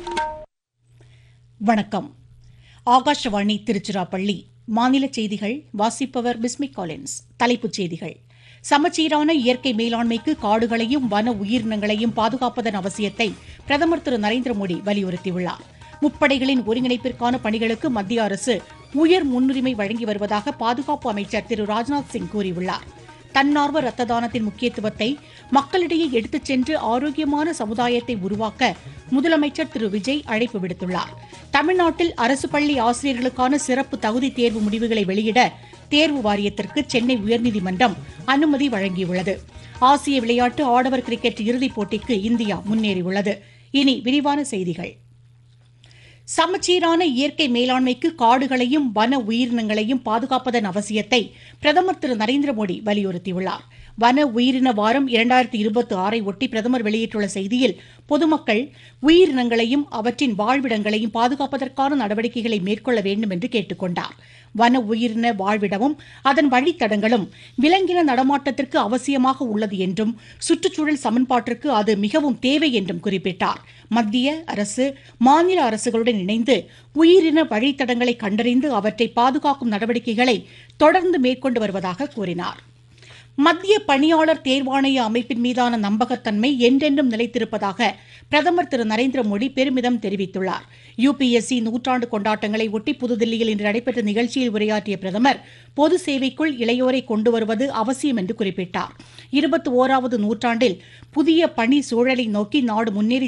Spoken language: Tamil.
வணக்கம் ஆகாஷவாணி திருச்சிராப்பள்ளி மாநில செய்திகள் வாசிப்பவர் பிஸ்மி காலின்ஸ் தலைப்புச் செய்திகள் சமச்சீரான இயற்கை மேலாண்மைக்கு காடுகளையும் வன உயிரினங்களையும் பாதுகாப்பதன் அவசியத்தை பிரதமர் திரு நரேந்திர மோடி வலியுறுத்தியுள்ளார் முப்படைகளின் ஒருங்கிணைப்பிற்கான பணிகளுக்கு மத்திய அரசு உயர் முன்னுரிமை வழங்கி வருவதாக பாதுகாப்பு அமைச்சர் திரு ராஜ்நாத் சிங் கூறியுள்ளார் தன்னார்வ ரத்த தானத்தின் முக்கியத்துவத்தை மக்களிடையே எடுத்துச் சென்று ஆரோக்கியமான சமுதாயத்தை உருவாக்க முதலமைச்சர் திரு விஜய் அழைப்பு விடுத்துள்ளார் தமிழ்நாட்டில் அரசு பள்ளி ஆசிரியர்களுக்கான சிறப்பு தகுதி தேர்வு முடிவுகளை வெளியிட தேர்வு வாரியத்திற்கு சென்னை உயர்நீதிமன்றம் அனுமதி வழங்கியுள்ளது ஆசிய விளையாட்டு ஆடவர் கிரிக்கெட் இறுதிப் போட்டிக்கு இந்தியா முன்னேறியுள்ளது இனி விரிவான செய்திகள் சமச்சீரான இயற்கை மேலாண்மைக்கு காடுகளையும் வன உயிரினங்களையும் பாதுகாப்பதன் அவசியத்தை பிரதமர் திரு நரேந்திர மோடி வலியுறுத்தியுள்ளார் வன உயிரின வாரம் இரண்டாயிரத்தி இருபத்தி ஆறை ஒட்டி பிரதமர் வெளியிட்டுள்ள செய்தியில் பொதுமக்கள் உயிரினங்களையும் அவற்றின் வாழ்விடங்களையும் பாதுகாப்பதற்கான நடவடிக்கைகளை மேற்கொள்ள வேண்டும் என்று கேட்டுக் கொண்டார் வன உயிரின வாழ்விடமும் அதன் வழித்தடங்களும் விலங்கின நடமாட்டத்திற்கு அவசியமாக உள்ளது என்றும் சுற்றுச்சூழல் சமன்பாட்டிற்கு அது மிகவும் தேவை என்றும் குறிப்பிட்டார் மத்திய அரசு மாநில அரசுகளுடன் இணைந்து உயிரின வழித்தடங்களை கண்டறிந்து அவற்றை பாதுகாக்கும் நடவடிக்கைகளை தொடர்ந்து மேற்கொண்டு வருவதாக கூறினார் மத்திய பணியாளர் தேர்வாணைய அமைப்பின் மீதான நம்பகத்தன்மை என்றென்றும் நிலைத்திருப்பதாக பிரதமர் திரு நரேந்திர மோடி பெருமிதம் தெரிவித்துள்ளார் யுபிஎஸ்சி நூற்றாண்டு கொண்டாட்டங்களை ஒட்டி புதுதில்லியில் இன்று நடைபெற்ற நிகழ்ச்சியில் உரையாற்றிய பிரதமர் பொது சேவைக்குள் இளையோரை கொண்டு வருவது அவசியம் என்று குறிப்பிட்டார் இருபத்தி ஓராவது நூற்றாண்டில் புதிய பணி சூழலை நோக்கி நாடு முன்னேறி